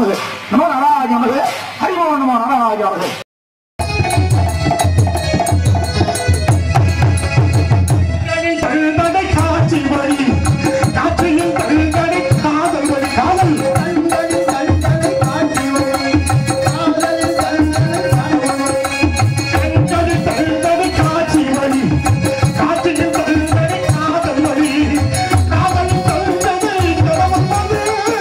நமது நம நாராஜ நமது ஹரிமோ நம நாராஜ நமது தழுந்ததை காட்சி வழி காட்சியில் தழுந்ததை காதல் வழி காதல் தழுந்ததை தழுந்ததை காட்சி வழி காட்சியில் தழுந்ததை காதல் வழி காதல் தழுந்ததை கடவுள்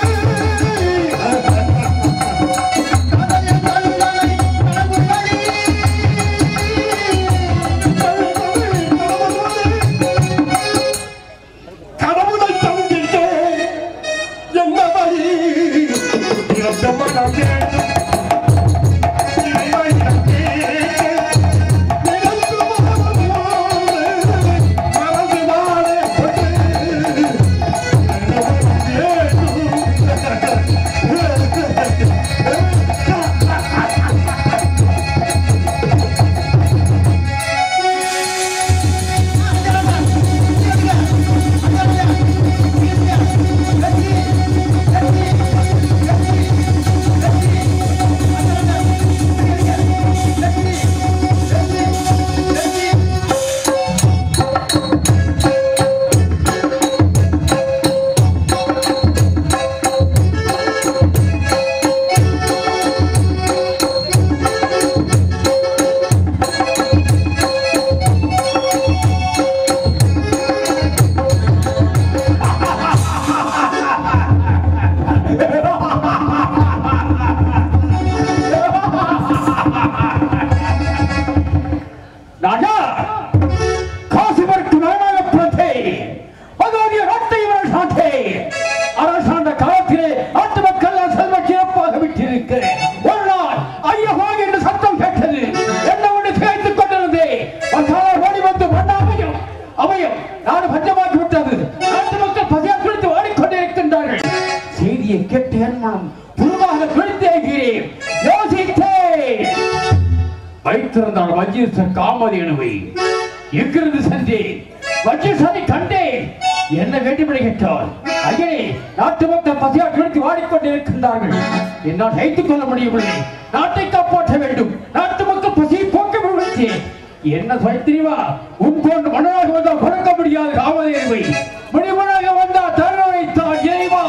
கடவுளை தங்கிட்டே என்ன வழி இறந்த மனம் வேண்டும் இறைவனிடம் கேட்டு நினைத்து வாழ்வோமே, மறந்து வாழப்பட்டு என்ன வழி வேண்டும்? ராஜா காசிபருக்கு நாராயணபுரத்தை அதோடைய நாட்டை சாட்டை அரசாண்ட காலத்திலே நாட்டு மக்கள் செல்வ சிறப்பாக விட்டிருக்கிறேன் ஒரு நாள் ஐயகோ என்று சத்தம் கேட்டது என்ன ஒன்று திகைத்துக் கொண்டிருந்தே வந்தால் ஓடி வந்து மண்ணாமையும் அவையும் நாடு பஞ்சமாக்கி விட்டது நாட்டு மக்கள் பசியால் குளித்து ஓடிக்கொண்டிருக்கின்றார்கள் செய்தியை கேட்டு என் மனம் புழுவாக குளித்தேகிறேன் யோசித்தேன் வைத்திருந்தால் வஜ்ரசன் காமதி அணுவை எங்கிருந்து சென்றேன் வஜ்ரசனை கண்டேன் என்ன வேண்டுமென கேட்டால் ஐயனே நாட்டு மக்கள் பசியால் கிடத்தி வாடிக்கொண்டிருக்கின்றார்கள் என்னால் சகித்துக் கொள்ள முடியவில்லை நாட்டை காப்பாற்ற வேண்டும் நாட்டு மக்கள் பசியை போக்க விடுவித்து என்ன சொல்லிவா உன் போன்று மன்னராக வந்தால் கொடுக்க முடியாது காமதி அணுவை முடிவனாக வந்தால் தர வைத்தான் இறைவா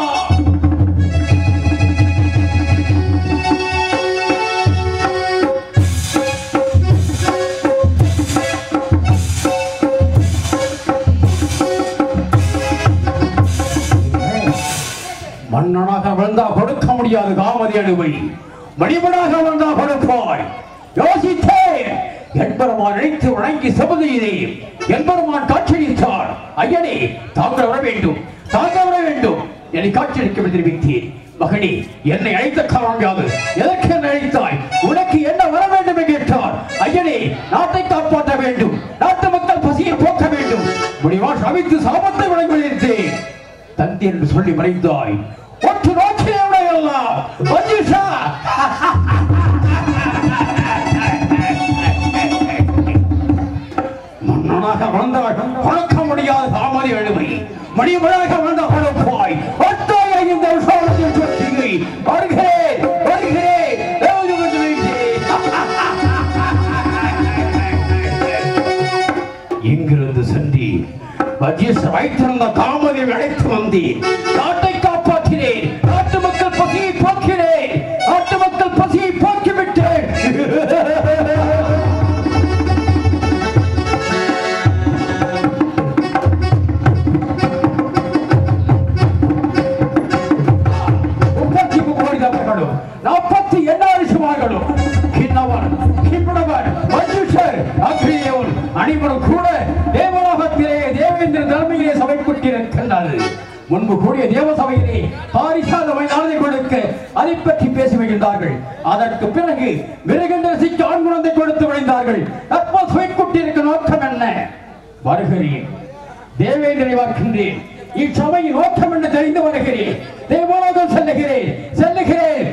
மன்னனாக வந்தா கொடுக்க முடியாது காமதி அணுவை மணிமனாக வந்தா கொடுப்பாய் யோசித்தேன் என்பருமான் நினைத்து வணங்கி சபதியினேன் என்பருமான் காட்சியளித்தார் ஐயனே தாங்கள் வர வேண்டும் தாங்கள் வர வேண்டும் என்னை காட்சியளிக்க தெரிவித்தேன் மகனே என்னை அழைத்த காரணம் யாது எதற்கு என்னை அழைத்தாய் உனக்கு என்ன வர வேண்டும் என்று கேட்டார் ஐயனே நாட்டை காப்பாற்ற வேண்டும் நாட்டு மக்கள் பசியை போக்க வேண்டும் முடிவா சமைத்து சாபத்தை வழங்கியிருந்தேன் தந்தை என்று சொல்லி மறைந்தாய் ஒற்று நோக்கியவனையல்ல வஜிஷா மன்னனாக வந்தால் கொடுக்க முடியாத தாமதி எழுமை மணிமனாக வந்த கொடுப்பாய் ஒத்தாய இந்த விஷாலத்தில் சொத்திகை வருகிறேன் வருகிறேன் தேவதை வந்து வைத்தேன். இங்கிருந்து சென்றி வஜ்ரஸ் வைத்திருந்த காமதி அழைத்து வந்தேன் நாட்டை காப்பாற்றினேன் நாட்டு மக்கள் பசியை போக்கினேன் நாட்டு மக்கள் பசியை போக்கிவிட்டேன் முப்பத்தி முக்கோடி தப்பர்களும் நாற்பத்தி எண்ணாயிரம் சுமார்களும் கிண்ணவன் கிப்படவன் மஞ்சுஷர் அக்ரியவன் அனைவரும் கூட தேவலோகத்திலே தேவேந்திர தலைமையிலே சபை கொண்டிருக்கின்றது முன்பு கூடிய தேவ சபையிலே பாரிசாதமை நாளை கொடுக்க அதை பற்றி பேசி வருகின்றார்கள் அதற்கு பிறகு மிருகண்டரசிக்கு ஆண் குழந்தை கொடுத்து விளைந்தார்கள் தற்போது சுவைக்குட்டிருக்க நோக்கம் என்ன வருகிறேன் தேவேந்திரை பார்க்கின்றேன் இச்சபையின் நோக்கம் என்று தெரிந்து வருகிறேன் தேவலோகம் செல்லுகிறேன் செல்லுகிறேன்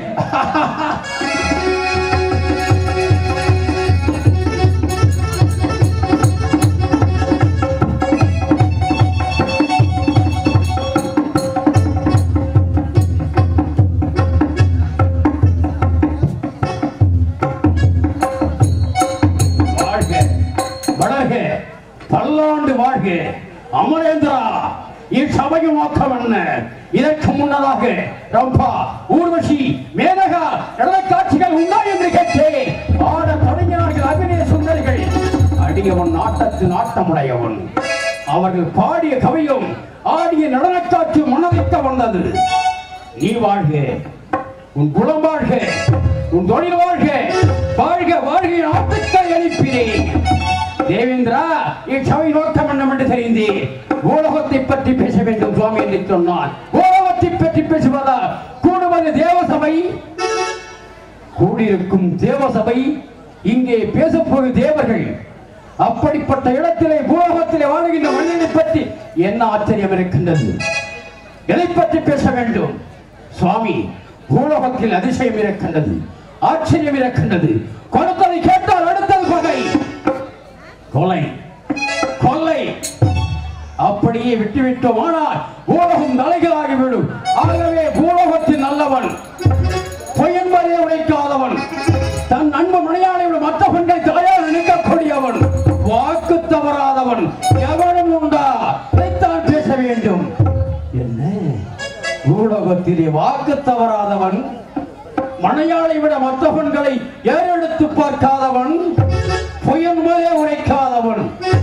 வாழ்க அமரேந்திரா இச்சபையின் நோக்கம் என்ன இதற்கு முன்னதாக ரம்பா ஊர்வசி மேனகா நடன காட்சிகள் உண்டா என்று கேட்டேன் ஆட தொடங்கினார்கள் அபிநய சுந்தரிகள் அடியவன் நாட்டத்து நாட்டமுடையவன் அவர்கள் பாடிய கவியும் ஆடிய நடனக் காட்சி மனதிக்க வந்தது நீ வாழ்க உன் குலம் வாழ்க உன் தொழில் வாழ்க வாழ்க வாழ்க ஆத்துக்களை அனுப்பினேன் தேவேந்திரா இச்சபை நோக்கம் என்ன என்று தெரிந்தேன் உலகத்தை பற்றி பேச வேண்டும் சுவாமி என்று சொன்னான் உலகத்தை பற்றி பேசுவதா கூடுவது தேவசபை கூடியிருக்கும் தேவசபை இங்கே பேசப்போகும் தேவர்கள் அப்படிப்பட்ட இடத்திலே பூலோகத்திலே வாழ்கின்ற மனிதனை பற்றி என்ன ஆச்சரியம் இருக்கின்றது எதை பற்றி பேச வேண்டும் சுவாமி பூலோகத்தில் அதிசயம் இருக்கின்றது ஆச்சரியம் இருக்கின்றது கொடுத்ததை கேட்டால் அடுத்தது பகை கொலை கொள்ளை அப்படியே விட்டுவிட்டோம் ஆனால் பூலோகம் தலைகளாகிவிடும் ஆகவே பூலோகத்தில் நல்லவன் பொய்யன்பதை உழைக்காதவன் தன் அன்பு மனையாளை விட மற்ற பெண்களை தாயால் நினைக்கக்கூடியவன் வாக்கு தவறாதவன் எவனும் உண்டா இதைத்தான் பேச வேண்டும் என்ன பூலோகத்திலே வாக்கு தவறாதவன் மனையாளை விட மற்ற பெண்களை ஏறெடுத்து பார்க்காதவன் பொய்யன்பதே உரைக்காதவன்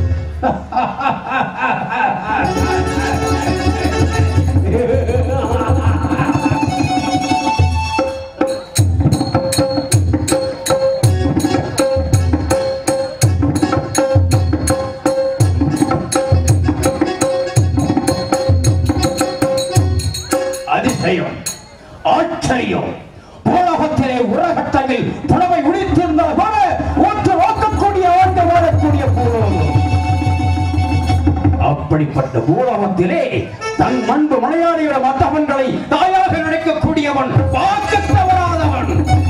அதிசயம் ஆச்சரியம் உலகத்திலே உலகத்தங்கள் புலவை உடித்திருந்தால் போல ஒன்று நோக்கக்கூடிய ஆண்டு வாழக்கூடிய பூலோகம் அப்படிப்பட்ட பூலோகத்திலே தன் மண்பு மனையாடியோட மற்றவன்களை தாயாக நினைக்கக்கூடியவன் வாக்கு தவறாதவன்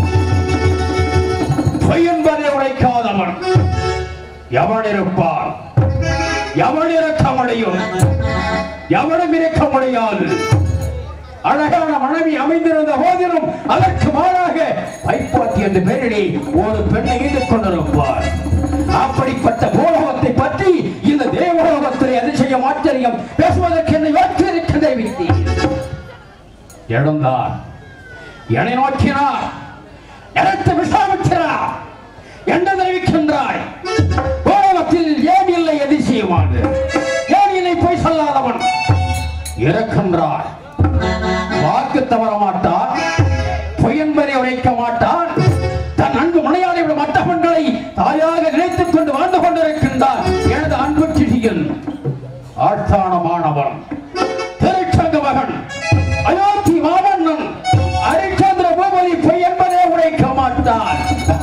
பொய் என்பதை உழைக்காதவன் எவன் இருப்பான் எவன் இருக்க முடியும் எவனும் இருக்க முடியாது அழகான மனைவி அமைந்திருந்த போதிலும் அதற்கு மாறாக பைப்பாத்தி என்ற பெயரிலே ஒரு பெண்ணை ஈடுக் கொண்டிருப்பார் அப்படிப்பட்ட பூலோகத்தை பற்றி இந்த தேவலோகத்திலே அதிசயம் ஆச்சரியம் பேசுவதற்கு என்னை யோசித்து இருக்கின்ற வித்தி எழுந்தார் என்னை நோக்கினார் எனக்கு விசாரிக்கிறார் என்ன தெரிவிக்கின்றாய் பூலோகத்தில் ஏன் இல்லை அதிசயமாக ஏன் இல்லை போய் சொல்லாதவன் இருக்கின்றார் வாக்கு தவற மாட்டான் பொய்யன்பரை உரைக்க மாட்டான் தன் அன்பு மனையாளை விட மற்ற பெண்களை தாயாக நினைத்துக் கொண்டு வாழ்ந்து கொண்டிருக்கின்றார் எனது அன்பு சிஷியன் ஆழ்த்தானமானவன் திருச்சங்க மகன் அயோத்தி மாமன்னன் ஹரிச்சந்திர பூபதி பொய்யன்பரே உரைக்க மாட்டான்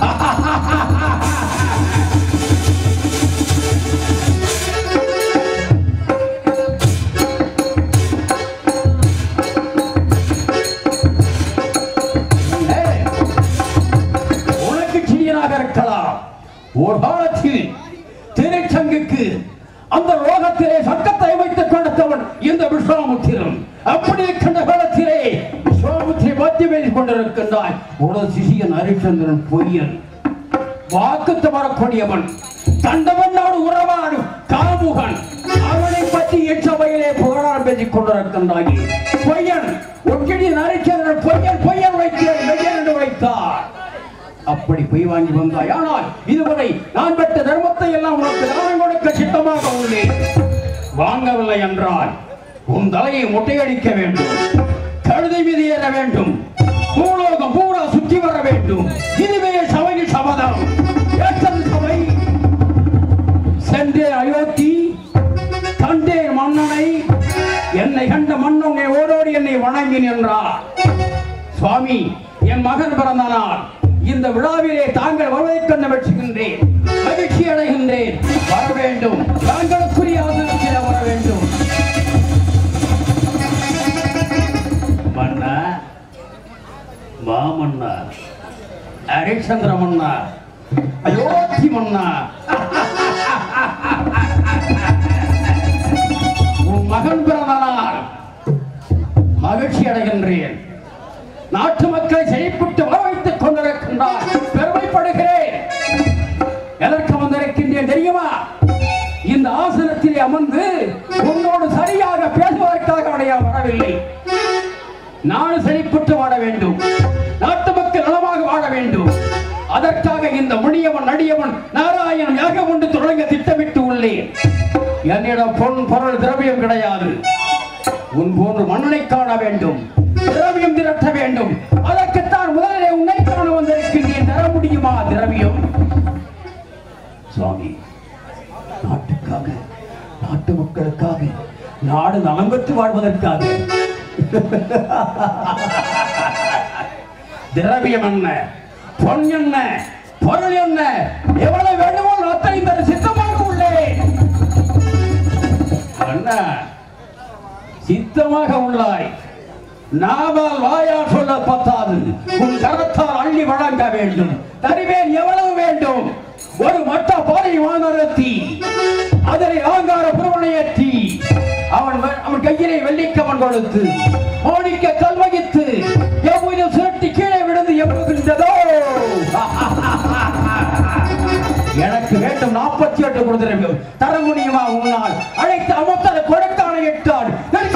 ஏய், உனக்கு சிறியனாக இருக்கலாம் ஒரு காலத்தில் திருச்சங்குக்கு அந்த லோகத்திலே சட்டத்தை வைத்துக் கொடுத்தவன் இந்த விஸ்வாமுத்திரன் அப்படி இருக்கின்ற காலத்திலே விஸ்வாமுத்திரை மாற்றி பேசிக் கொண்டிருக்கின்றாய் உனது சிஷியன் ஹரிச்சந்திரன் பொய்யன் வாக்குத்து வரக்கூடியவன் கண்டவனோடு உறவாடு காமுகன் அவனை பற்றி எச்சபையிலே புகழாரம் பேசிக் கொண்டிருக்கின்றாய் பொய்யன் ஒக்கிடி நரிச்சந்திரன் பொய்யன் பொய்யன் வைக்கிறேன் மெய்யன் என்று வைத்தார் அப்படி பொய் வாங்கி வந்தாய் ஆனால் இதுவரை நான் பெற்ற தர்மத்தை எல்லாம் உனக்கு தானம் கொடுக்க சித்தமாக உள்ளேன் வாங்கவில்லை என்றால் உன் தலையை முட்டையடிக்க வேண்டும் கழுதை மீது ஏற வேண்டும் பூலோகம் பூரா சுற்றி வர வேண்டும் இதுவே சபையில் சபதம் ஏற்றது சபை சென்றேன் அயோத்தி கண்டேன் மன்னனை என்னை கண்ட மன்னனை ஓடோடி என்னை வணங்கி நின்றார் சுவாமி என் மகன் பிறந்த நாள் இந்த விழாவிலே தாங்கள் வருவதைக் கண்டு வெற்றுகின்றேன் மகிழ்ச்சி அடைகின்றேன் வர வேண்டும் தாங்களுக்குரிய ஆதரத்தில் வர வேண்டும் மன்னா மாமன்னா ஹரிச்சந்திர மன்னா அயோத்தி மன்னா உன் மகன் பிறந்த நாள் மகிழ்ச்சி அடைகின்றேன் நாட்டு மக்களை செயல்பட்டு வர வைத்துக் கொண்டிருக்கின்றார் பெருமைப்படுகிறேன் எதற்கு வந்திருக்கின்றேன் தெரியுமா இந்த ஆசனத்தில் ஆசனத்திலே அமர்ந்து உன்னோடு சரியாக பேசுவதற்காக அடைய வரவில்லை நான் செழிப்புற்று வாழ வேண்டும் நாட்டு மக்கள் நலமாக வாழ வேண்டும் அதற்காக இந்த முனியவன் நடியவன் நாராயணன் யாக கொண்டு தொடங்க திட்டமிட்டு உள்ளேன் என்னிடம் பொன் பொருள் திரவியம் கிடையாது உன் போன்று மன்னனை காண வேண்டும் திரவியம் திரட்ட வேண்டும் அதற்குத்தான் முதலிலே உன்னை காண வந்திருக்கின்றேன் தர முடியுமா திரவியம் சுவாமி நாட்டுக்காக நாட்டு மக்களுக்காக நாடு நலம் பெற்று வாழ்வதற்காக திரவியம் என்ன பொன் என்ன பொருள் என்ன எவ்வளவு வேண்டுமோ அத்தனை தர சித்தமாக உள்ளேன் அண்ணா சித்தமாக உள்ளாய் நாவால் வாயால் சொல்ல பத்தாது உன் கரத்தால் அள்ளி வழங்க வேண்டும் தருவேன் எவ்வளவு வேண்டும் ஒரு மட்ட பாறை வானரத்தி அதனை ஆங்கார புறவனையற்றி அவன் வ- அவன் கையிலே வெள்ளிக்கவன் கொடுத்து மோனிக்க கல்வகித்து எவ்வளவு சுரட்டி கீழே விழுந்து எவ்வளவுகின்றதோ எனக்கு வேண்டும் நாற்பத்தி எட்டு கொடுத்திருக்கும் தர முடியுமா உன்னால் அழைத்து அமர்த்தலை கொடுத்தான எட்டான்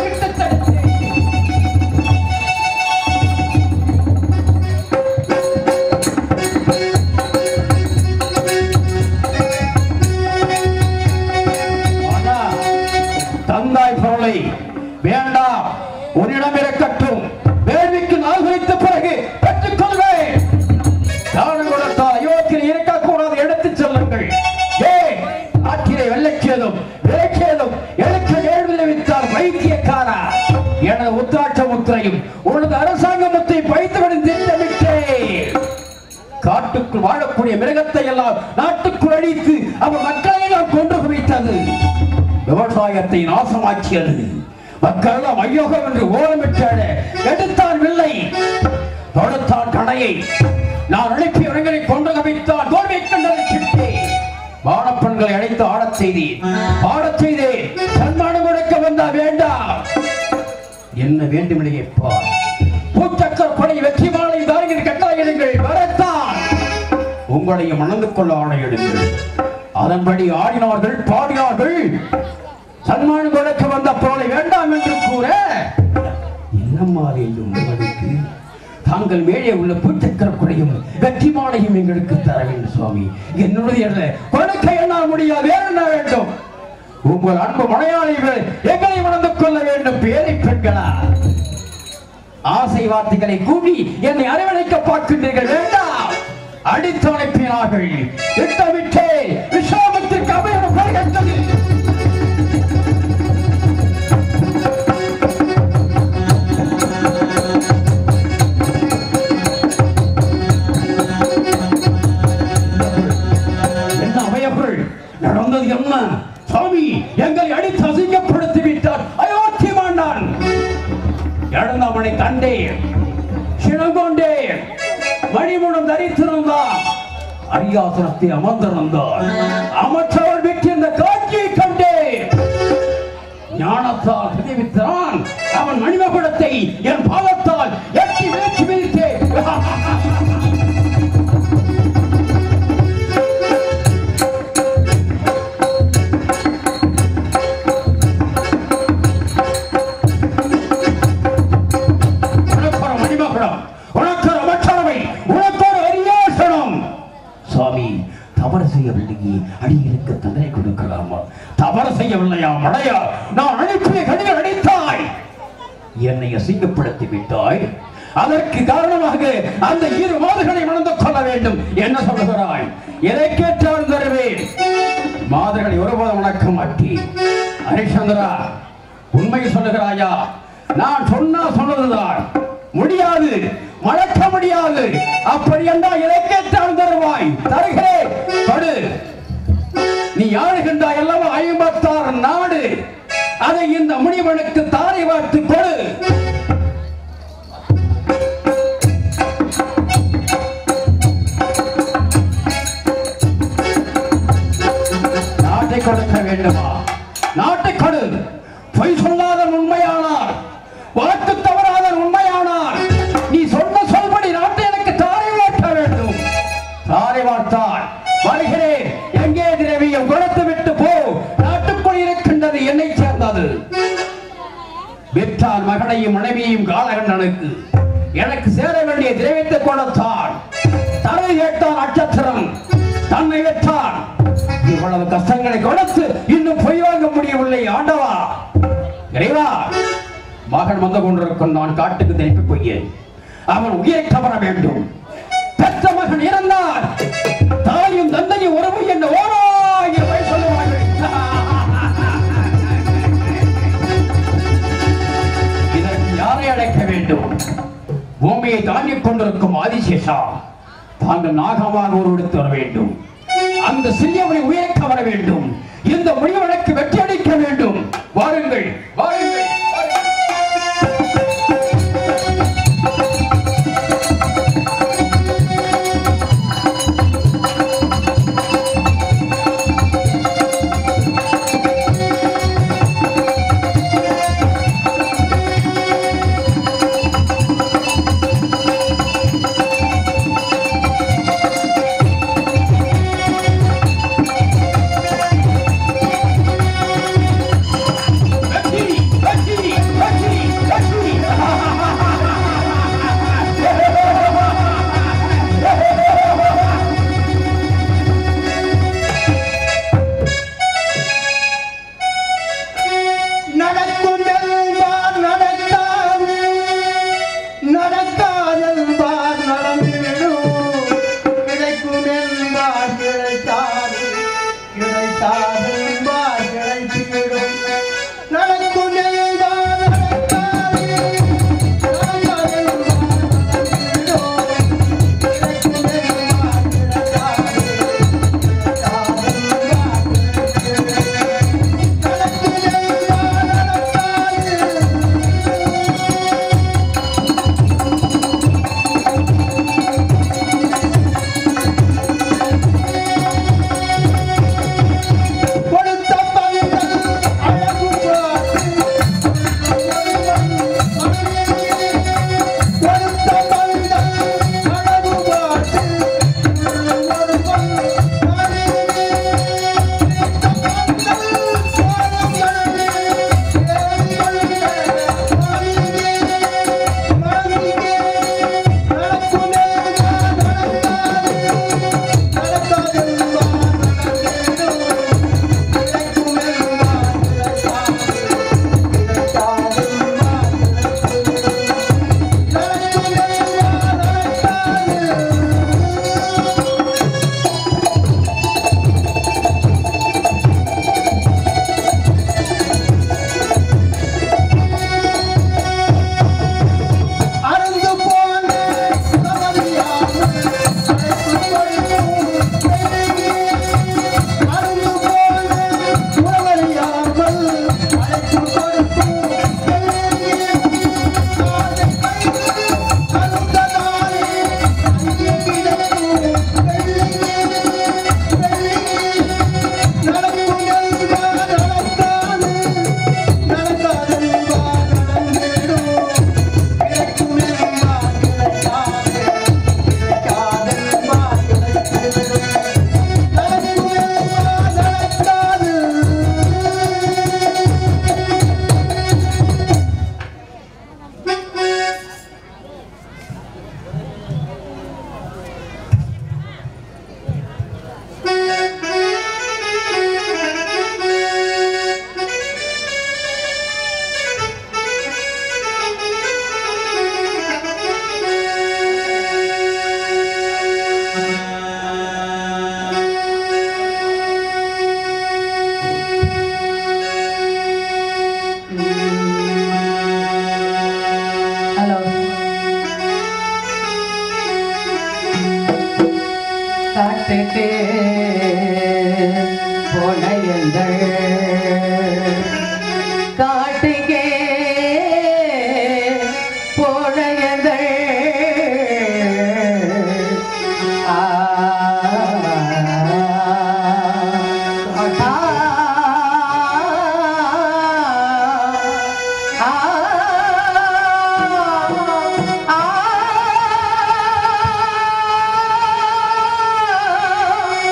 தந்தாய் பொருளை வேண்டாம் உன்னிடம் இருக்கட்டும் வேள்விக்கு நாள் குறித்த பிறகு பெற்றுக்கொள்வேன் தானம் கொடுத்தால் அயோத்தியில் இருக்கக்கூடாது எடுத்துச் செல்லுங்கள் ஏன் ஆற்றிலே வெள்ளச்சேதும் விலைச்சேதும் எனக்கு ஏழு விளைவித்தார் வைத்தியக்காரா எனது உத்தாட்ச முத்திரையும் உனது அரசாங்க முத்தை பைத்துவிடும் திட்டமிட்டேன் காட்டுக்குள் வாழக்கூடிய மிருகத்தை எல்லாம் நாட்டுக்குள் அழித்து அவர் மக்களை எல்லாம் கொண்டு குவித்தது விவசாயத்தை நாசமாக்கியது மக்கள் எல்லாம் ஐயோகம் என்று ஓலமிட்டாட எடுத்தான் வில்லை தொடுத்தான் கடையை நான் அனுப்பிய இடங்களை கொண்டு கவித்தான் தோல்வி கண்டதை சிட்டே வானப்பெண்களை அழைத்து ஆடச் செய்தேன் ஆடச் செய்தேன் சன்மானம் கொடுக்க வந்தா வேண்டாம் என்ன வேண்டுமில்லையே பார் பூச்சக்கர படை வெற்றி மாலை தாரிகள் கட்டாயிடுங்கள் வரத்தான் உங்களையும் மணந்து கொள்ள ஆணையிடுங்கள் அதன்படி ஆடினார்கள் பாடினார்கள் சன்மானம் கொடுக்க வந்த பொருளை வேண்டாம் என்று கூற என்னம்மா வேண்டும் உங்களுக்கு தாங்கள் மேலே உள்ள பூச்சக்கர கொடையும் வெற்றி மாலையும் எங்களுக்கு தர வேண்டும் சுவாமி என்னுடைய அல்ல. கொடுக்க என்னால் முடியாது வேற என்ன வேண்டும் உங்கள் அன்பு மலையாளிகள் எங்களை மணந்து கொள்ள வேண்டும் பேரை பெண்களா ஆசை வார்த்தைகளை கூடி என்னை அரவணைக்க பார்க்கின்றீர்கள் வேண்டாம் அடித்து அனுப்பினார்கள் திட்டமிட்டே விஸ்வாமத்திற்கு அபயம் பெறுகின்றது என்ன அவையப்பொருள் நடந்தது என்ன சுவாமி எங்களை அடித்து அசிங்கப்படுத்தி விட்டார் அயோத்தி மாண்டான் இழந்தவனை கண்டேன் சினங்கொண்டேன் மணிமுனம் தரித்திருந்தான் அரியாசனத்தை அமர்ந்திருந்தான் அமைச்சவர் விட்டு இந்த காட்சியை கண்டேன் ஞானத்தால் தெரிவித்தான் அவன் மணிமகுடத்தை என் பாதத்தால் எட்டி வீழ்ச்சி வீழ்த்தேன் உனக்கொரு மணிமகுடம் உனக்கொரு அமைச்சரவை உனக்கொரு அரியாசனம் சுவாமி தவறு செய்யவில்லையே அடிகளுக்கு தண்டனை கொடுக்கலாமா தவறு செய்யவில்லையா மடையா நான் அனுப்பிய கடிகள் அடித்தாய் என்னை அசிங்கப்படுத்தி விட்டாய் அதற்கு காரணமாக அந்த இரு மாதர்களை மணந்து கொள்ள வேண்டும் என்ன சொல்லுகிறாய் எதை கேட்டால் தருவேன் மாதர்களை ஒருபோதும் வணக்க மாட்டேன் ஹரிச்சந்திரா உண்மை சொல்லுகிறாயா நான் சொன்னா சொன்னதுதான் முடியாது மறக்க முடியாது அப்படி என்றால் எதை கேட்டால் தருவாய் தருகிறேன் படு நீ ஆளுகின்றாய் அல்லவா ஐம்பத்தாறு நாடு அதை இந்த முனிவனுக்கு தாரை வார்த்து கொடு நாட்டை கொடுக்க வேண்டுமா நாட்டை கொடு பொய் சொல்லாத உண்மையானார் வாக்கு தவறாத உண்மையானார் நீ சொன்ன சொல்படி நாட்டை எனக்கு தாரை வார்த்த வேண்டும் தாரை வார்த்தால் வருகிறேன் எங்கே திரவியம் கொடுத்து விட்டு போ நாட்டுக்குள் இருக்க மகனையும் மனைவியையும் காலகண்டனுக்கு எனக்கு சேர வேண்டிய திரவியத்தை கொடுத்தான் தலை கேட்டான் நட்சத்திரம் தன்னை வெற்றான் இவ்வளவு கஷ்டங்களை கொடுத்து இன்னும் பொய் வாங்க முடியவில்லை ஆண்டவா இறைவா மகன் வந்து கொண்டிருக்கும் நான் காட்டுக்கு திருப்பி போயேன் அவன் உயிரை கவர வேண்டும் பெற்ற மகன் இறந்தார் தாயும் தந்தையும் உறவு என்ன ஓராயிரம் வயசு சொல்லுவார்கள் இதற்கு யாரை அழைக்க வேண்டும் பூமியை தாண்டிக் கொண்டிருக்கும் ஆதிசேஷா தாங்கள் நாகமாக உருவெடுத்து வர வேண்டும் அந்த சிறியவனை உயிரை கவர வேண்டும் இந்த முடிவனுக்கு வெற்றி அளிக்க வேண்டும் வாருங்கள் வாருங்கள் வாருங்கள். வெற்றி வெற்றி வெற்றி வெற்றி நடக்கும் என்பார் நடக்காது நடக்காதென்பார் நடந்துவிடும் கிடைக்கும் என்பார் கிடைக்காது கிடைக்காதென்பார் கிடைத்துவிடும் நடக்கும் என்பார் நடக்காது நடக்காதென்பார் நடந்துவிடும் கிடைக்கும் என்பார் கிடைக்காது கிடைக்காதென்பார் கொடுத்த பந்தல் அழகு கொடுத்த பந்தல் அழகு பாட்டு ஒரு அருந்து போன அருந்து போன உறவறியாமல் அழைத்து கொடுக்கும் அருந்த நாளே அங்கே கிடக்கும் நடக்கும் என்பார் நடக்காது நடக்காது என்பார் நடந்திடும் ஹலோ காட்டுக்கு போனையங்கள் காட்டுக்கே போனையங்கள் ஆ ஆ ஆ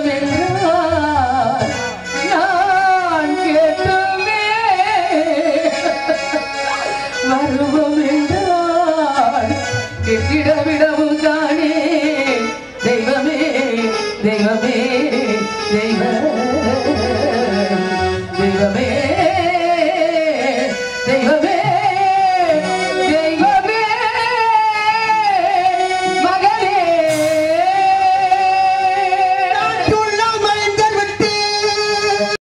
என்றால் நான் கேட்டுமே வருவோம் என்றால் கெட்டிட விடவும் காணே தெய்வமே தெய்வமே தெய்வ தெய்வமே